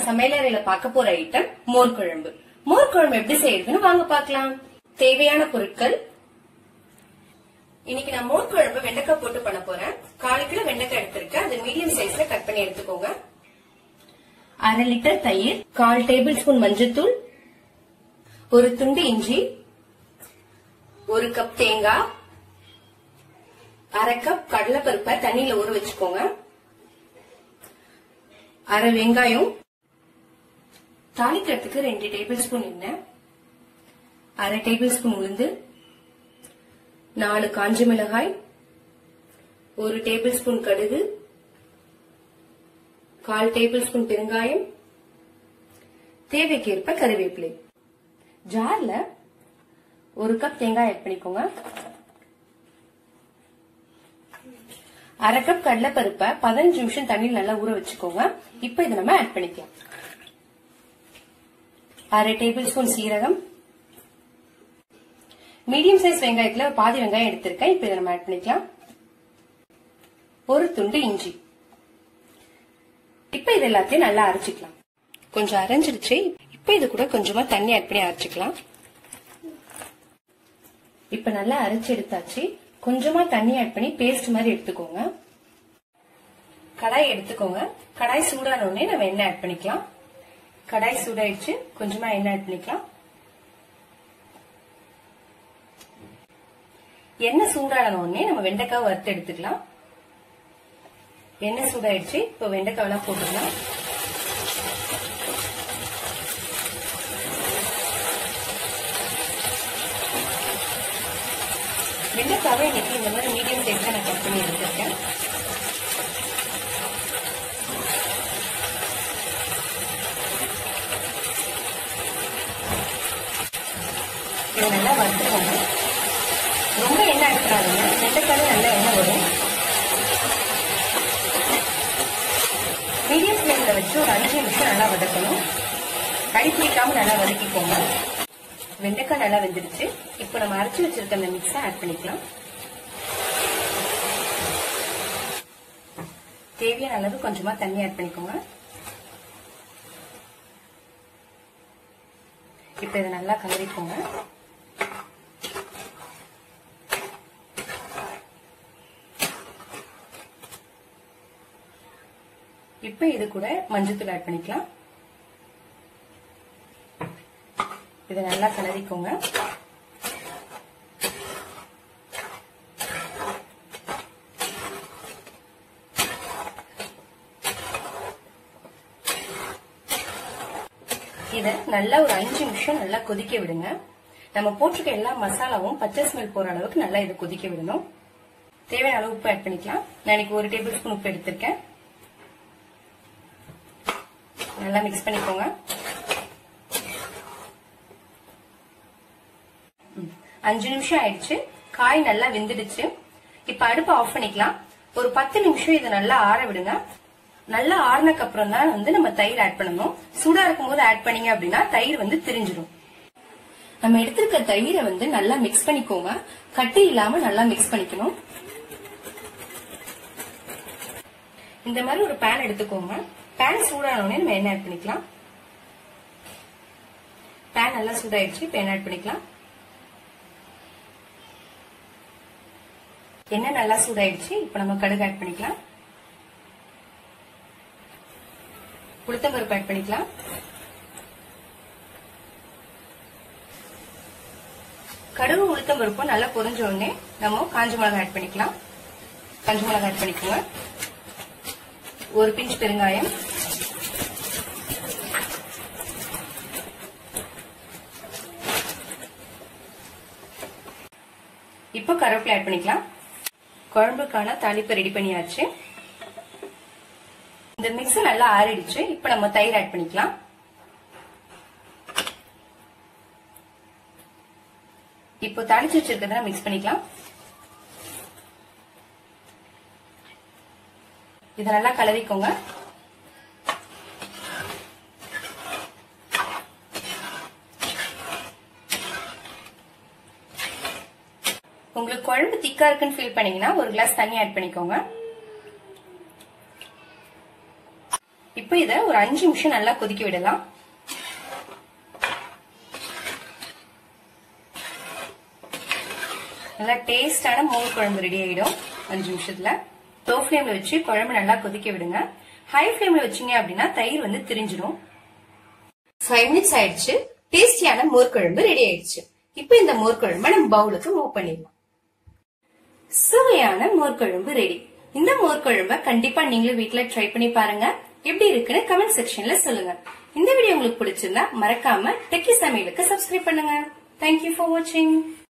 சமையலறையில பார்க்க போற ஐட்டம் மோர் குழம்பு மோர் குழம்பு எப்படி செய்யறதுன்னு வாங்க பார்க்கலாம் தேவையான பொருட்கள் இன்னைக்கு நான் மோர் குழம்பு வெண்டைக்காய் போட்டு பண்ண போறேன் கால் கிலோ வெண்டைக்காய் எடுத்திருக்கேன் அது மீடியம் சைஸ்ல கட் பண்ணி எடுத்துக்கோங்க அரை லிட்டர் தயிர் கால் டேபிள் ஸ்பூன் மஞ்சத்தூள் ஒரு துண்டு இஞ்சி ஒரு கப் தேங்காய் அரை கப் கடலைப்பருப்பை தண்ணியில ஊற வச்சுக்கோங்க அரை வெங்காயம் தாளிக்கிறதுக்கு ரெண்டு டேபிள் ஸ்பூன் எண்ணெய் அரை டேபிள் ஸ்பூன் உளுந்து நாலு காஞ்ச மிளகாய் ஒரு டேபிள் ஸ்பூன் கடுகு கால் டேபிள் ஸ்பூன் பெருங்காயம் தேவைக்கேற்ப கருவேப்பிலை ஜார்ல ஒரு கப் தேங்காய் ஆட் பண்ணிக்கோங்க அரை கப் கடலைப்பருப்பை பதினஞ்சு நிமிஷம் தண்ணியில் நல்லா ஊற வச்சுக்கோங்க இப்ப இதை நம்ம ஆட் பண்ணிக்கலாம் அரை டேபிள் ஸ்பூன் சீரகம் மீடியம் சைஸ் வெங்காயத்துல பாதி வெங்காயம் எடுத்திருக்கேன் இப்ப இதை நம்ம ஆட் பண்ணிக்கலாம் ஒரு துண்டு இஞ்சி இப்ப இது எல்லாத்தையும் நல்லா அரைச்சிக்கலாம் கொஞ்சம் அரைஞ்சிருச்சு இப்ப இது கூட கொஞ்சமா தண்ணி ஆட் பண்ணி அரைச்சிக்கலாம் இப்ப நல்லா அரைச்சு எடுத்தாச்சு கொஞ்சமா தண்ணி ஆட் பண்ணி பேஸ்ட் மாதிரி எடுத்துக்கோங்க கடாய் எடுத்துக்கோங்க கடாய் சூடான உடனே நம்ம எண்ணெய் ஆட் பண்ணிக்கலாம் கடாய் சூடாயிடுச்சு கொஞ்சமா எண்ணெய் ஆட் பண்ணிக்கலாம் எண்ணெய் சூடான உடனே நம்ம வெண்டைக்காய் வறுத்து எடுத்துக்கலாம் எண்ணெய் சூடாயிடுச்சு இப்போ வெண்டைக்காய் எல்லாம் போட்டுக்கலாம் வெண்டைக்காவை இன்னைக்கு இந்த மாதிரி மீடியம் சைஸ்ல நான் கட் பண்ணி எடுத்திருக்கேன் இதை நல்லா வறுத்துக்கோங்க ரொம்ப எண்ணெய் எடுத்துறாதுங்க வெண்டைக்காய் நல்லா எண்ணெய் வரும் மீடியம் ஃப்ளேம்ல வச்சு ஒரு அஞ்சு நிமிஷம் நல்லா வதக்கணும் கறி பிடிக்காம நல்லா வதக்கிக்கோங்க வெண்டைக்காய் நல்லா வெந்துடுச்சு இப்போ நம்ம அரைச்சு வச்சிருக்க அந்த மிக்ஸை ஆட் பண்ணிக்கலாம் தேவையான அளவு கொஞ்சமா தண்ணி ஆட் பண்ணிக்கோங்க இப்ப இதை நல்லா கலரிக்கோங்க இப்ப இது கூட மஞ்சத்தூள் ஆட் பண்ணிக்கலாம் இதை நல்லா கலரிக்கோங்க இத நல்லா ஒரு அஞ்சு நிமிஷம் நல்லா கொதிக்க விடுங்க நம்ம போட்டிருக்க எல்லா மசாலாவும் பச்சை ஸ்மெல் போற அளவுக்கு நல்லா இதை கொதிக்க விடணும் தேவையான அளவு உப்பு ஆட் பண்ணிக்கலாம் நான் இன்னைக்கு ஒரு டேபிள் ஸ்பூன் உப்பு எடுத்திருக்கேன் நல்லா மிக்ஸ் பண்ணிக்கோங்க அஞ்சு நிமிஷம் ஆயிடுச்சு காய் நல்லா வெந்துடுச்சு இப்ப அடுப்பை ஆஃப் பண்ணிக்கலாம் ஒரு பத்து நிமிஷம் இதை நல்லா ஆற விடுங்க நல்லா ஆறுனக்கு அப்புறம் தான் வந்து நம்ம தயிர் ஆட் பண்ணணும் சூடா இருக்கும் போது ஆட் பண்ணீங்க அப்படின்னா தயிர் வந்து திரிஞ்சிடும் நம்ம எடுத்திருக்க தயிரை வந்து நல்லா மிக்ஸ் பண்ணிக்கோங்க கட்டி இல்லாம நல்லா மிக்ஸ் பண்ணிக்கணும் இந்த மாதிரி ஒரு பேன் எடுத்துக்கோங்க பேன் சூடான உடனே நம்ம எண்ணெய் ஆட் பண்ணிக்கலாம் பேன் நல்லா சூடாயிடுச்சு இப்ப எண்ணெய் ஆட் பண்ணிக்கலாம் எண்ணெய் நல்லா சூடாயிடுச்சு இப்ப நம்ம கடுகு ஆட் பண்ணிக்கலாம் உளுத்தம்பருப்பு ஆட் பண்ணிக்கலாம் கடுகு உளுத்தம்பருப்பும் நல்லா பொரிஞ்ச உடனே நம்ம காஞ்ச மிளகாய் ஆட் பண்ணிக்கலாம் காஞ்ச மிளகாய் ஆட் பண்ணிக்கோங்க ஒரு பிஞ்ச் பெருங்காயம் இப்போ கருவேப்பிலை ஆட் பண்ணிக்கலாம் குழம்புக்கான தாளிப்பு ரெடி பண்ணியாச்சு இந்த மிக்ஸ் நல்லா ஆறிடுச்சு இப்ப நம்ம தயிர் ஆட் பண்ணிக்கலாம் இப்போ தாளிச்சு வச்சிருக்கிறத மிக்ஸ் பண்ணிக்கலாம் இதை நல்லா கலரிக்கோங்க உங்களுக்கு குழம்பு திக்கா இருக்குன்னு ஃபீல் பண்ணீங்கன்னா ஒரு கிளாஸ் தண்ணி ஆட் பண்ணிக்கோங்க இப்போ இத ஒரு அஞ்சு நிமிஷம் நல்லா கொதிக்க விடலாம் நல்லா டேஸ்டான மோர் குழம்பு ரெடி ஆயிடும் அஞ்சு நிமிஷத்துல லோ ஃப்ளேம்ல வச்சு குழம்பு நல்லா கொதிக்க விடுங்க ஹை ஃப்ளேம்ல வச்சீங்க அப்படின்னா தயிர் வந்து திரிஞ்சிடும் ஃபைவ் மினிட்ஸ் ஆயிடுச்சு டேஸ்டியான மோர் குழம்பு ரெடி ஆயிடுச்சு இப்போ இந்த மோர் குழம்பை நம்ம பவுலுக்கு மூவ் பண்ணிடலாம் சுவையான மோர் குழம்பு ரெடி இந்த மோர் குழம்ப கண்டிப்பா நீங்களும் வீட்ல ட்ரை பண்ணி பாருங்க எப்படி இருக்குன்னு கமெண்ட் செக்ஷன்ல சொல்லுங்க இந்த வீடியோ உங்களுக்கு பிடிச்சிருந்தா மறக்காம டெக்கி சமையலுக்கு சப்ஸ்கிரைப் பண்ணுங்க தேங்க்யூ ஃபார் வாட்சிங்